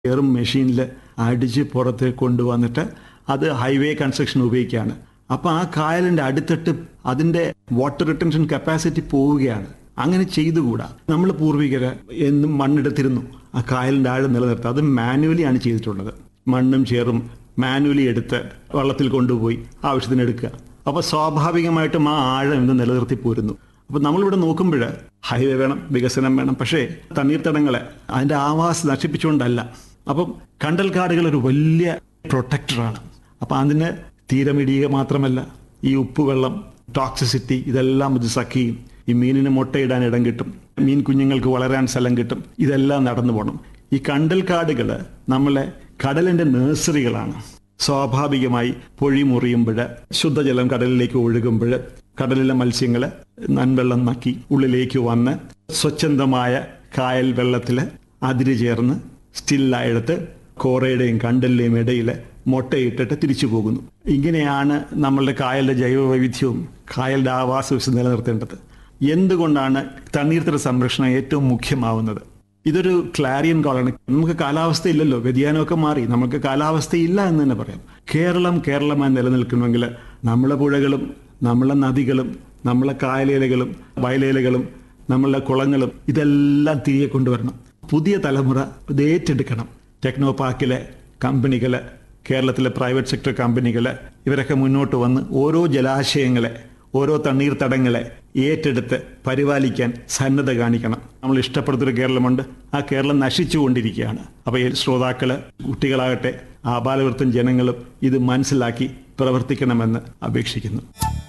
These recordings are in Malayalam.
എയറും മെഷീനിൽ അടിച്ച് പുറത്തേക്ക് കൊണ്ടുവന്നിട്ട് അത് ഹൈവേ കൺസ്ട്രക്ഷൻ ഉപയോഗിക്കുകയാണ് അപ്പോൾ ആ കായലിൻ്റെ അടുത്തിട്ട് അതിൻ്റെ വാട്ടർ റിട്ടൻഷൻ കപ്പാസിറ്റി പോവുകയാണ് അങ്ങനെ ചെയ്തുകൂടാ നമ്മൾ പൂർവികർ എന്നും മണ്ണെടുത്തിരുന്നു ആ കായലിൻ്റെ ആഴം നിലനിർത്തുക അത് മാനുവലി ആണ് ചെയ്തിട്ടുള്ളത് മണ്ണും ചേറും മാനുവലി എടുത്ത് വള്ളത്തിൽ കൊണ്ടുപോയി ആവശ്യത്തിന് എടുക്കുക അപ്പോൾ സ്വാഭാവികമായിട്ടും ആ ആഴം ഇന്ന് നിലനിർത്തി പോരുന്നു അപ്പോൾ നമ്മളിവിടെ നോക്കുമ്പോൾ ഹൈവേ വേണം വികസനം വേണം പക്ഷേ തണ്ണീർത്തടങ്ങളെ അതിൻ്റെ ആവാസ് നശിപ്പിച്ചുകൊണ്ടല്ല അപ്പം കണ്ടൽക്കാടുകൾ ഒരു വലിയ പ്രൊട്ടക്ടറാണ് അപ്പം അതിന് തീരമിടിയുക മാത്രമല്ല ഈ ഉപ്പുവെള്ളം ടോക്സിസിറ്റി ഇതെല്ലാം ഇത് സഖിയും ഈ മീനിന് മുട്ടയിടാൻ ഇടം കിട്ടും മീൻ കുഞ്ഞുങ്ങൾക്ക് വളരാൻ സ്ഥലം കിട്ടും ഇതെല്ലാം നടന്നു പോകണം ഈ കണ്ടൽക്കാടുകൾ നമ്മളെ കടലിൻ്റെ നേഴ്സറികളാണ് സ്വാഭാവികമായി പൊഴി മുറിയുമ്പോൾ ശുദ്ധജലം കടലിലേക്ക് ഒഴുകുമ്പോൾ കടലിലെ മത്സ്യങ്ങൾ നൻവെള്ളം നക്കി ഉള്ളിലേക്ക് വന്ന് സ്വച്ഛന്തമായ കായൽ വെള്ളത്തിൽ അതിര് ചേർന്ന് സ്റ്റില്ലായെടുത്ത് കോറയുടെയും കണ്ടലിന്റെയും ഇടയിൽ മുട്ടയിട്ടിട്ട് തിരിച്ചു പോകുന്നു ഇങ്ങനെയാണ് നമ്മളുടെ കായലിന്റെ ജൈവ വൈവിധ്യവും കായലിന്റെ ആവാസ വ്യവസ്ഥ നിലനിർത്തേണ്ടത് എന്തുകൊണ്ടാണ് തണ്ണീർത്തട സംരക്ഷണം ഏറ്റവും മുഖ്യമാവുന്നത് ഇതൊരു ക്ലാരിയൻ കോളാണ് നമുക്ക് കാലാവസ്ഥ ഇല്ലല്ലോ വ്യതിയാനമൊക്കെ മാറി നമുക്ക് കാലാവസ്ഥ ഇല്ല എന്ന് തന്നെ പറയാം കേരളം കേരളമായി നിലനിൽക്കണമെങ്കിൽ നമ്മളെ പുഴകളും നമ്മളെ നദികളും നമ്മളെ കായലേലകളും വയലേലകളും നമ്മളെ കുളങ്ങളും ഇതെല്ലാം തിരികെ കൊണ്ടുവരണം പുതിയ തലമുറ ഇത് ഏറ്റെടുക്കണം ടെക്നോ പാർക്കിലെ കമ്പനികൾ കേരളത്തിലെ പ്രൈവറ്റ് സെക്ടർ കമ്പനികൾ ഇവരൊക്കെ മുന്നോട്ട് വന്ന് ഓരോ ജലാശയങ്ങളെ ഓരോ തണ്ണീർത്തടങ്ങളെ ഏറ്റെടുത്ത് പരിപാലിക്കാൻ സന്നദ്ധ കാണിക്കണം നമ്മൾ ഇഷ്ടപ്പെടുന്നൊരു കേരളമുണ്ട് ആ കേരളം നശിച്ചുകൊണ്ടിരിക്കുകയാണ് അപ്പോൾ ഈ ശ്രോതാക്കള് കുട്ടികളാകട്ടെ ആപാലവൃത്തം ജനങ്ങളും ഇത് മനസ്സിലാക്കി പ്രവർത്തിക്കണമെന്ന് അപേക്ഷിക്കുന്നു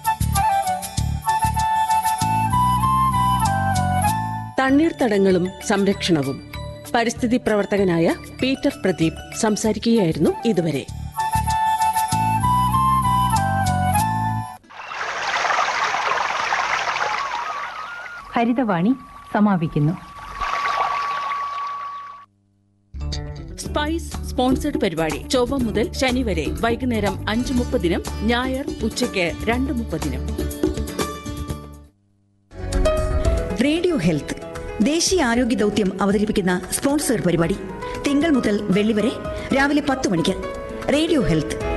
തണ്ണീർത്തടങ്ങളും സംരക്ഷണവും പരിസ്ഥിതി പ്രവർത്തകനായ പീറ്റർ പ്രദീപ് സംസാരിക്കുകയായിരുന്നു ഇതുവരെ ഹരിതവാണി സമാപിക്കുന്നു സ്പൈസ് സ്പോൺസർഡ് പരിപാടി ചൊവ്വ മുതൽ ശനി വരെ വൈകുന്നേരം അഞ്ച് മുപ്പതിനും ഞായർ ഉച്ചയ്ക്ക് രണ്ട് മുപ്പതിനും റേഡിയോ ഹെൽത്ത് ദേശീയ ആരോഗ്യ ദൗത്യം അവതരിപ്പിക്കുന്ന സ്പോൺസർ പരിപാടി തിങ്കൾ മുതൽ വെള്ളി വരെ രാവിലെ പത്ത് മണിക്ക് റേഡിയോ ഹെൽത്ത്